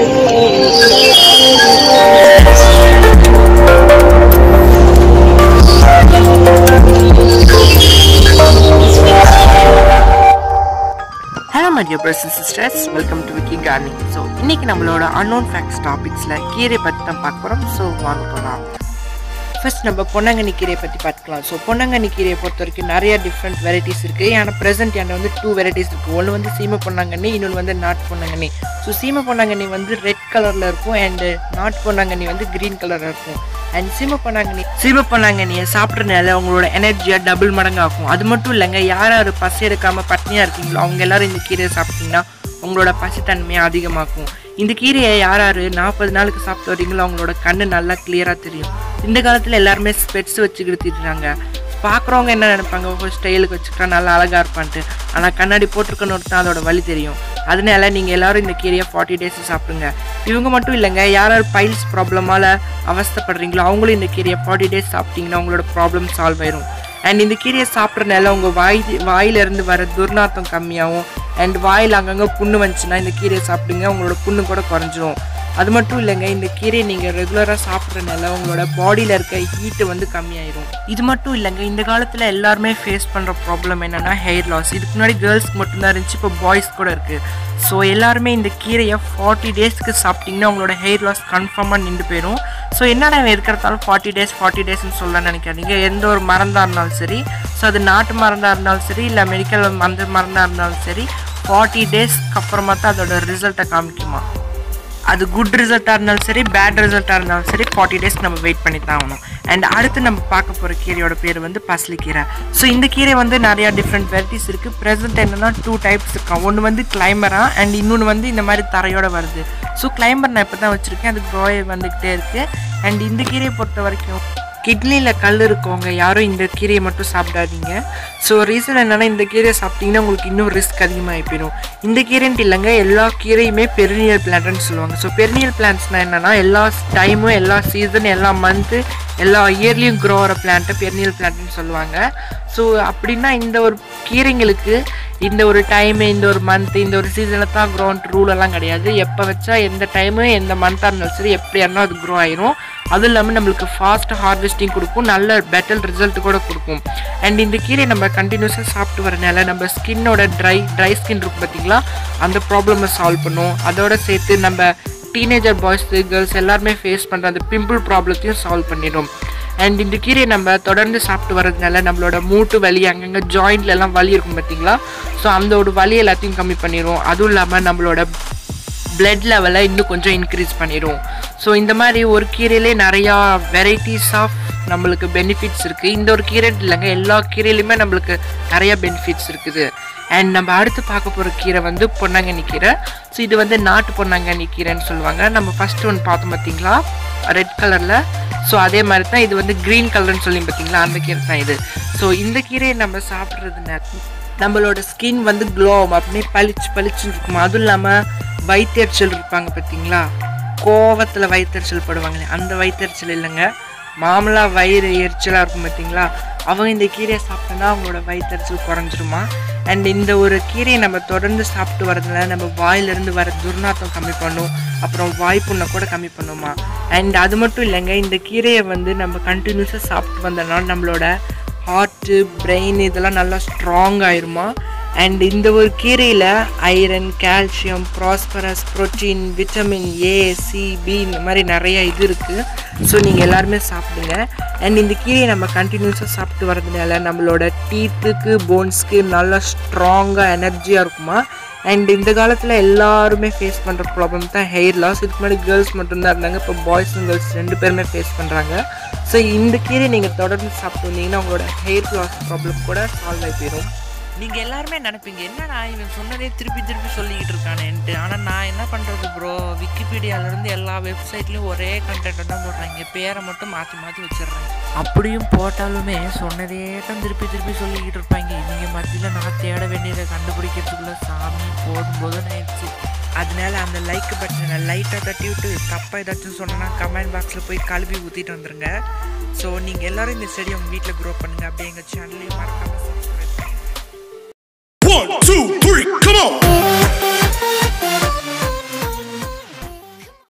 hello my dear brothers and sisters welcome to Vicky Corning so இன்னைக்கு நம்மளோட unknown facts டாபிக்ஸில் கீரை பற்றி தான் பார்க்க போகிறோம் ஸோ வாங்க போகலாம் ஃபர்ஸ்ட் நம்ம பொன்னாங்கண்ணி கீரையை பற்றி பார்த்துக்கலாம் ஸோ பொன்னாங்கண்ணி கீரையை பொறுத்த வரைக்கும் நிறைய டிஃப்ரெண்ட் வெரைட்டிஸ் இருக்குது ஏன்னா ப்ரெசென்ட் என்கிட்ட வந்து டூ வெரைட்டிஸ் இருக்குது ஒன்று வந்து சீமை பொன்னாங்கண்ணி இன்னொன்று வந்து நாட்டு பொன்னாங்கண்ணி ஸோ சீமை பொன்னாங்கண்ணி வந்து ரெட் கலரில் இருக்கும் அண்டு நாட்டு பொன்னாங்கண்ணி வந்து க்ரீன் கலரில் இருக்கும் அண்ட் சீமை பொன்னாங்கண்ணி சீமை பொன்னாங்கண்ணியை சாப்பிட்றதுனால உங்களோட எனர்ஜியாக டபுள் மடங்கு ஆகும் அது மட்டும் இல்லைங்க யார் யார் பசி எடுக்காமல் பட்னியாக இருக்கீங்களோ அவங்க எல்லாரும் இந்த கீரையை சாப்பிட்டீங்கன்னா உங்களோட பசித்தன்மையை அதிகமாக்கும் இந்த கீரையை யார் யார் நாற்பது நாளுக்கு சாப்பிட்டு வரீங்களோ அவங்களோட கண்ணு நல்லா கிளியராக தெரியும் இந்த காலத்தில் எல்லாருமே ஸ்பெட்ஸ் வச்சுக்கிட்டு திட்டுறாங்க பார்க்குறவங்க என்ன நினைப்பாங்க ஒரு ஸ்டைலுக்கு வச்சுக்கிட்டா நல்லா அழகாக இருப்பான்ட்டு ஆனால் கண்ணாடி போட்டிருக்கணும் தான் அதோட வலி தெரியும் அதனால நீங்கள் எல்லாரும் இந்த கீரையை ஃபார்ட்டி டேஸ் சாப்பிடுங்க இவங்க மட்டும் இல்லைங்க யார் யார் பைல்ஸ் ப்ராப்ளமால் அவஸ்தைப்படுறீங்களோ அவங்களும் இந்த கீரையை ஃபார்ட்டி டேஸ் சாப்பிட்டீங்கன்னா உங்களோட ப்ராப்ளம் சால்வ் ஆயிரும் அண்ட் இந்த கீரையை சாப்பிட்றனால உங்கள் வாய் வாயிலிருந்து வர துர்நாத்தம் கம்மியாகும் அண்ட் வாயில் அங்கங்கே புண்ணு வந்துச்சுன்னா இந்த கீரையை சாப்பிடுங்க உங்களோட புண்ணு கூட குறைஞ்சிரும் அது மட்டும் இல்லைங்க இந்த கீரையை நீங்கள் ரெகுலராக சாப்பிட்றதுனால உங்களோட பாடியில் இருக்க ஹீட்டு வந்து கம்மியாயிரும் இது மட்டும் இல்லைங்க இந்த காலத்தில் எல்லாருமே ஃபேஸ் பண்ணுற ப்ராப்ளம் என்னென்னா ஹெயர் லாஸ் இதுக்கு முன்னாடி கேர்ள்ஸ்க்கு மட்டும்தான் இருந்துச்சு இப்போ பாய்ஸ் கூட இருக்குது ஸோ எல்லாருமே இந்த கீரையை ஃபார்ட்டி டேஸ்க்கு சாப்பிட்டிங்கன்னா உங்களோட ஹெயர் லாஸ் கன்ஃபார்மாக நின்று போயிடும் ஸோ என்னடா இருக்கிறதால ஃபார்ட்டி டேஸ் ஃபார்ட்டி டேஸ்னு சொல்ல நினைக்காதீங்க எந்த ஒரு மருந்தாக இருந்தாலும் சரி ஸோ அது நாட்டு மருந்தாக இருந்தாலும் சரி இல்லை மெடிக்கல் அந்த மருந்தாக இருந்தாலும் சரி ஃபார்ட்டி டேஸ்க்கு அப்புறமா தான் அதோட ரிசல்ட்டை காமிக்குமா அது குட் ரிசல்ட்டாக இருந்தாலும் சரி பேட் ரிசல்ட்டாக இருந்தாலும் சரி ஃபார்ட்டி டேஸ் நம்ம வெயிட் பண்ணி தான் ஆகணும் அண்ட் அடுத்து நம்ம பார்க்க போகிற கீரையோட பேர் வந்து பசலிக்கீரை ஸோ இந்த கீரை வந்து நிறையா டிஃப்ரெண்ட் வெரைட்டிஸ் இருக்குது ப்ரெசென்ட் என்னென்னா டூ டைப்ஸ் இருக்கான் ஒன்று வந்து கிளைம்பரா அண்ட் இன்னொன்று வந்து இந்த மாதிரி தரையோட வருது ஸோ கிளைம்பர் நான் இப்போ தான் வச்சுருக்கேன் அது க்ரோய் வந்துக்கிட்டே இருக்குது அண்ட் இந்த கீரையை பொறுத்த வரைக்கும் கிட்னியில் கல் இருக்கவங்க யாரும் இந்த கீரையை மட்டும் சாப்பிடாதீங்க ஸோ ரீசன் என்னென்னா இந்த கீரையை சாப்பிட்டீங்கன்னா உங்களுக்கு இன்னும் ரிஸ்க் அதிகமாகி போயிடும் இந்த கீரைன்ட்டு இல்லைங்க எல்லா கீரையுமே பெருநியல் பிளான்ட்னு சொல்லுவாங்க ஸோ பெருநியல் பிளான்ட்ஸ்னால் என்னென்னா எல்லா டைமும் எல்லா சீசன் எல்லா மந்த்து எல்லா இயர்லேயும் க்ரோ ஆகிற பிளான்ட்டை பெருநியல் பிளான்ட்னு சொல்லுவாங்க ஸோ அப்படின்னா இந்த ஒரு கீரைங்களுக்கு இந்த ஒரு டைமு இந்த ஒரு மந்த்து இந்த ஒரு சீசனில் தான் க்ரோன்ட் ரூல் எல்லாம் கிடையாது எப்போ வச்சா எந்த டைமு எந்த மந்த்தாக இருந்தாலும் சரி எப்படியா இருந்தாலும் அது க்ரோ ஆயிரும் அதுவும் இல்லாமல் நம்மளுக்கு ஃபாஸ்ட் ஹார்வெஸ்டிங் கொடுக்கும் நல்ல பெட்டர் ரிசல்ட் கூட கொடுக்கும் அண்ட் இந்த கீரை நம்ம கண்டினியூஸாக சாப்பிட்டு வரனால நம்ம ஸ்கின்னோட ட்ரை ட்ரை ஸ்கின் இருக்கும் பார்த்தீங்களா அந்த ப்ராப்ளமை சால்வ் பண்ணும் அதோட சேர்த்து நம்ம டீனேஜர் பாய்ஸ் கேர்ள்ஸ் எல்லாருமே ஃபேஸ் பண்ணுற அந்த பிம்பிள் ப்ராப்ளத்தையும் சால்வ் பண்ணிடும் அண்ட் இந்த கீரையை நம்ம தொடர்ந்து சாப்பிட்டு வரதுனால நம்மளோட மூட்டு வலி அங்கங்கே ஜாயிண்ட்ல எல்லாம் வலி இருக்கும் பார்த்தீங்களா ஸோ அந்த ஒரு வலி எல்லாத்தையும் கம்மி பண்ணிடும் அதுவும் இல்லாமல் நம்மளோட பிளட் லெவலை இன்னும் கொஞ்சம் இன்க்ரீஸ் பண்ணிடும் ஸோ இந்த மாதிரி ஒரு கீரையிலே நிறையா வெரைட்டிஸ் ஆஃப் நம்மளுக்கு பெனிஃபிட்ஸ் இருக்குது இந்த ஒரு கீரை இல்லைங்க எல்லா கீரையிலுமே நம்மளுக்கு நிறைய பெனிஃபிட்ஸ் இருக்குது அண்ட் நம்ம அடுத்து பார்க்க போகிற கீரை வந்து பொன்னாங்கண்ணி கீரை ஸோ இது வந்து நாட்டு பொன்னாங்கண்ணி கீரைன்னு சொல்லுவாங்க நம்ம ஃபஸ்ட்டு ஒன்று பார்த்தோம் பார்த்தீங்களா ரெட் கலரில் ஸோ அதே மாதிரி தான் இது வந்து க்ரீன் கலர்னு சொல்லி பார்த்தீங்களா அந்த கீரை தான் இது ஸோ இந்த கீரையை நம்ம சாப்பிட்றது நம்மளோட ஸ்கின் வந்து க்ளோ ஆகும் அப்படியே பளிச்சு பளிச்சுன்னு இருக்கும் அதுவும் இல்லாமல் வயிற்றெரிச்சல் இருப்பாங்க பார்த்தீங்களா கோவத்தில் வயிற்றெரிச்சல் படுவாங்களே அந்த வயிற்றெரிச்சல் இல்லைங்க மாமலா வயிறு எரிச்சலாக இருக்கும் பார்த்தீங்களா அவங்க இந்த கீரையை சாப்பிட்டோன்னா அவங்களோட வயிற்றெரிச்சல் குறைஞ்சிருமா அண்ட் இந்த ஒரு கீரையை நம்ம தொடர்ந்து சாப்பிட்டு வரதுனால நம்ம வாயிலிருந்து வர துர்நாத்தம் கம்மி பண்ணும் அப்புறம் வாய்ப்புண்ணை கூட கம்மி பண்ணுமா அண்ட் அது மட்டும் இல்லைங்க இந்த கீரையை வந்து நம்ம கண்டினியூஸாக சாப்பிட்டு வந்தனால நம்மளோட ஹார்ட்டு பிரெயின் இதெல்லாம் நல்லா ஸ்ட்ராங் ஆயிருமா அண்ட் இந்த ஒரு கீரையில் iron calcium phosphorus protein vitamin A C B இந்த மாதிரி நிறைய இது இருக்குது ஸோ நீங்கள் எல்லாருமே சாப்பிடுங்க அண்ட் இந்த கீரையை நம்ம கண்டினியூஸாக சாப்பிட்டு வரதுனால நம்மளோட டீத்துக்கு போன்ஸ்க்கு நல்லா ஸ்ட்ராங்காக எனர்ஜியாக இருக்குமா அண்ட் இந்த காலத்தில் எல்லாருமே ஃபேஸ் பண்ணுற ப்ராப்ளம் தான் ஹெயர் லாஸ் இதுக்கு முன்னாடி கேர்ள்ஸ் மட்டும்தான் இருந்தாங்க இப்போ பாய்ஸ் அண்ட் கேர்ள்ஸ் ரெண்டு பேருமே ஃபேஸ் பண்ணுறாங்க ஸோ இந்த கீரை நீங்கள் தொடர்ந்து சாப்பிட்டு வந்தீங்கன்னா உங்களோட ஹெயர் லாஸ் ப்ராப்ளம் கூட சால்வ் ஆகி போயிடும் நீங்கள் எல்லாருமே நினைப்பீங்க என்னடா இவன் சொன்னதே திருப்பி திருப்பி சொல்லிக்கிட்டு இருக்கானேன்ட்டு ஆனால் நான் என்ன பண்ணுறது ப்ரோ விக்கிபீடியாவிலேருந்து எல்லா வெப்சைட்லேயும் ஒரே கண்டென்ட்டை தான் போடுறாங்க பேரை மட்டும் மாற்றி மாற்றி வச்சிடுறாங்க அப்படியும் போட்டாலுமே சொன்னதே தான் திருப்பி திருப்பி சொல்லிக்கிட்டு இருப்பாங்க இவங்க மத்தியில் நான் தேட வேண்டியதை கண்டுபிடிக்கிறதுக்குள்ள சாமி போதும் போதும் ஆயிடுச்சு அதனால அந்த லைக் பட்டனை லைட்டாக தட்டி விட்டு தப்பாக ஏதாச்சும் சொன்னேன்னா கமெண்ட் பாக்ஸில் போய் கழுவி ஊற்றிட்டு வந்துருங்க ஸோ நீங்கள் எல்லாரும் இந்த செடியை உங்கள் வீட்டில் க்ரோ பண்ணுங்கள் அப்படியே எங்கள் சேனலையும் மறக்காமல் சப்ஸ்கிரைப் பண்ணுங்க One, two,